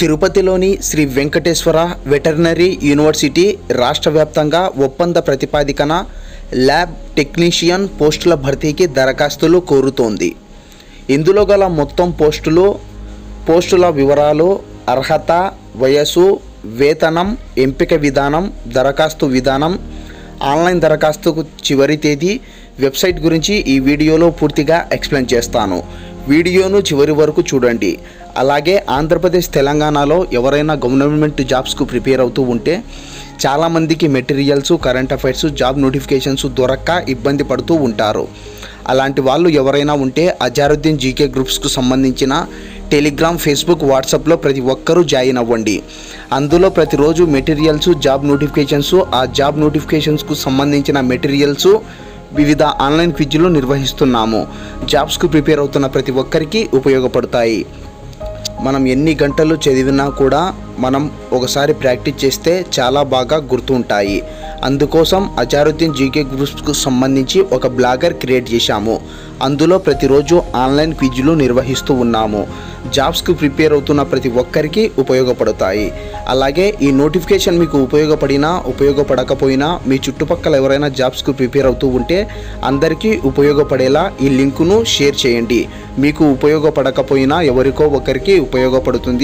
తిరుపతిలోని Shri Venkateswara veterinary university రాష్ట్ర వ్యాప్తంగా ఒప్పంద ప్రతిపాదికన ల్యాబ్ టెక్నీషియన్ పోస్టుల భర్తీకి దరఖాస్తులు కోరుతోంది ఇందులో గల మొత్తం పోస్టులు పోస్టుల వివరాలు అర్హత వయసు వేతనం ఎంపిక విధానం దరఖాస్తు విధానం ఆన్లైన్ దరఖాస్తుకు చివరి తేదీ వెబ్సైట్ గురించి ఈ వీడియోలో పూర్తిగా ఎక్స్ప్లెయిన్ చేస్తాను వీడియోను చివరి వరకు చూడండి అలాగే ఆంధ్రప్రదేశ్ తెలంగాణలో ఎవరైనా గవర్నమెంట్ జాబ్స్కు ప్రిపేర్ అవుతూ ఉంటే చాలామందికి materials current affairs job notifications దొరక్క ఇబ్బంది పడుతూ ఉంటారు అలాంటి వాళ్ళు ఎవరైనా ఉంటే అజారుద్దీన్ జీకే గ్రూప్స్కు సంబంధించిన టెలిగ్రామ్ ఫేస్బుక్ వాట్సాప్లో ప్రతి ఒక్కరూ జాయిన్ అవ్వండి అందులో ప్రతిరోజు మెటీరియల్స్ జాబ్ నోటిఫికేషన్స్ ఆ జాబ్ నోటిఫికేషన్స్కు సంబంధించిన మెటీరియల్స్ వివిధ ఆన్లైన్ క్విజ్లు నిర్వహిస్తున్నాము జాబ్స్కు ప్రిపేర్ అవుతున్న ప్రతి ఒక్కరికి ఉపయోగపడతాయి మనం ఎన్ని గంటలు చదివినా కూడా మనం ఒకసారి ప్రాక్టీస్ చేస్తే చాలా బాగా గుర్తుంటాయి అందుకోసం అజారుద్దీన్ జీకే గ్రూప్స్కు సంబంధించి ఒక బ్లాగర్ క్రియేట్ చేశాము అందులో ప్రతిరోజు ఆన్లైన్ క్విజ్లు నిర్వహిస్తూ ఉన్నాము జాబ్స్కు ప్రిపేర్ అవుతున్న ప్రతి ఒక్కరికి ఉపయోగపడతాయి అలాగే ఈ నోటిఫికేషన్ మీకు ఉపయోగపడినా ఉపయోగపడకపోయినా మీ చుట్టుపక్కల ఎవరైనా జాబ్స్కు ప్రిపేర్ అవుతూ ఉంటే అందరికీ ఉపయోగపడేలా ఈ లింకును షేర్ చేయండి మీకు ఉపయోగపడకపోయినా ఎవరికో ఒకరికి ఉపయోగపడుతుంది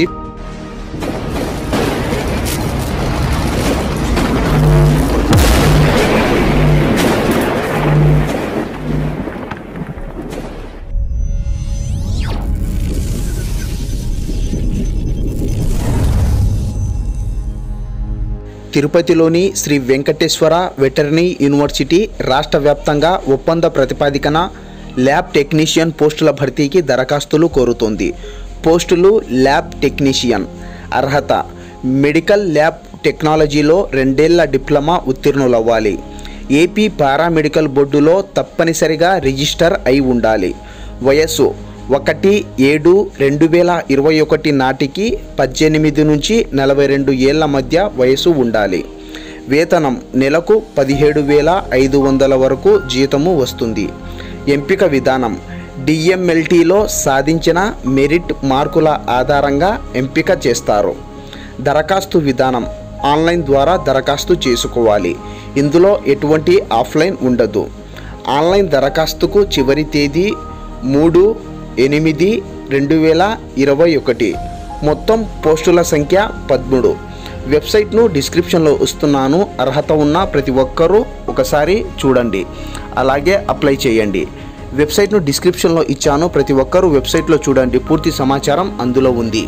తిరుపతిలోని శ్రీ వెంకటేశ్వర వెటర్నరీ యూనివర్సిటీ రాష్ట్ర వ్యాప్తంగా ఒప్పంద ప్రతిపాదికన ల్యాబ్ టెక్నీషియన్ పోస్టుల భర్తీకి దరఖాస్తులు కోరుతోంది పోస్టులు ల్యాబ్ టెక్నీషియన్ అర్హత మెడికల్ ల్యాబ్ టెక్నాలజీలో రెండేళ్ల డిప్లొమా ఉత్తీర్ణులవ్వాలి ఏపీ పారామెడికల్ బోర్డులో తప్పనిసరిగా రిజిస్టర్ అయి ఉండాలి వయస్సు ఒకటి ఏడు రెండు వేల ఇరవై ఒకటి నాటికి పద్దెనిమిది నుంచి నలభై రెండు ఏళ్ల మధ్య వయసు ఉండాలి వేతనం నెలకు పదిహేడు వేల ఐదు వందల వరకు జీతము వస్తుంది ఎంపిక విధానం డిఎంఎల్టీలో సాధించిన మెరిట్ మార్కుల ఆధారంగా ఎంపిక చేస్తారు దరఖాస్తు విధానం ఆన్లైన్ ద్వారా దరఖాస్తు చేసుకోవాలి ఇందులో ఎటువంటి ఆఫ్లైన్ ఉండదు ఆన్లైన్ దరఖాస్తుకు చివరి తేదీ మూడు ఎనిమిది రెండు వేల ఇరవై ఒకటి మొత్తం పోస్టుల సంఖ్య పదమూడు వెబ్సైట్ను డిస్క్రిప్షన్లో ఇస్తున్నాను అర్హత ఉన్న ప్రతి ఒక్కరూ ఒకసారి చూడండి అలాగే అప్లై చేయండి వెబ్సైట్ను డిస్క్రిప్షన్లో ఇచ్చాను ప్రతి ఒక్కరూ వెబ్సైట్లో చూడండి పూర్తి సమాచారం అందులో ఉంది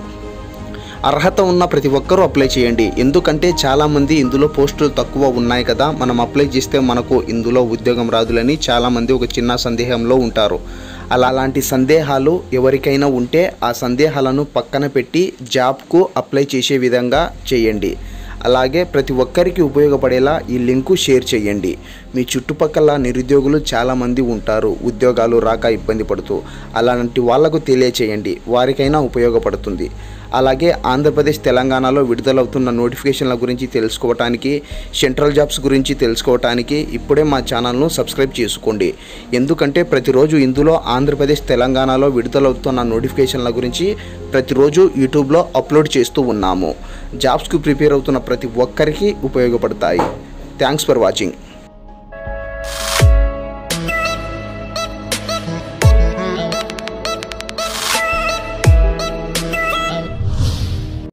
అర్హత ఉన్న ప్రతి ఒక్కరూ అప్లై చేయండి ఎందుకంటే చాలామంది ఇందులో పోస్టులు తక్కువ ఉన్నాయి కదా మనం అప్లై చేస్తే మనకు ఇందులో ఉద్యోగం రాదులని చాలామంది ఒక చిన్న సందేహంలో ఉంటారు అలా అలాంటి సందేహాలు ఎవరికైనా ఉంటే ఆ సందేహాలను పక్కన పెట్టి జాబ్కు అప్లై చేసే విధంగా చేయండి అలాగే ప్రతి ఒక్కరికి ఉపయోగపడేలా ఈ లింకు షేర్ చేయండి మీ చుట్టుపక్కల నిరుద్యోగులు చాలామంది ఉంటారు ఉద్యోగాలు రాక ఇబ్బంది పడుతూ అలాంటి వాళ్లకు తెలియచేయండి వారికైనా ఉపయోగపడుతుంది అలాగే ఆంధ్రప్రదేశ్ తెలంగాణలో విడుదలవుతున్న నోటిఫికేషన్ల గురించి తెలుసుకోవటానికి సెంట్రల్ జాబ్స్ గురించి తెలుసుకోవటానికి ఇప్పుడే మా ఛానల్ను సబ్స్క్రైబ్ చేసుకోండి ఎందుకంటే ప్రతిరోజు ఇందులో ఆంధ్రప్రదేశ్ తెలంగాణలో విడుదలవుతున్న నోటిఫికేషన్ల గురించి ప్రతిరోజు యూట్యూబ్లో అప్లోడ్ చేస్తూ ఉన్నాము జాబ్స్కు ప్రిపేర్ అవుతున్న ప్రతి ఒక్కరికి ఉపయోగపడతాయి థ్యాంక్స్ ఫర్ వాచింగ్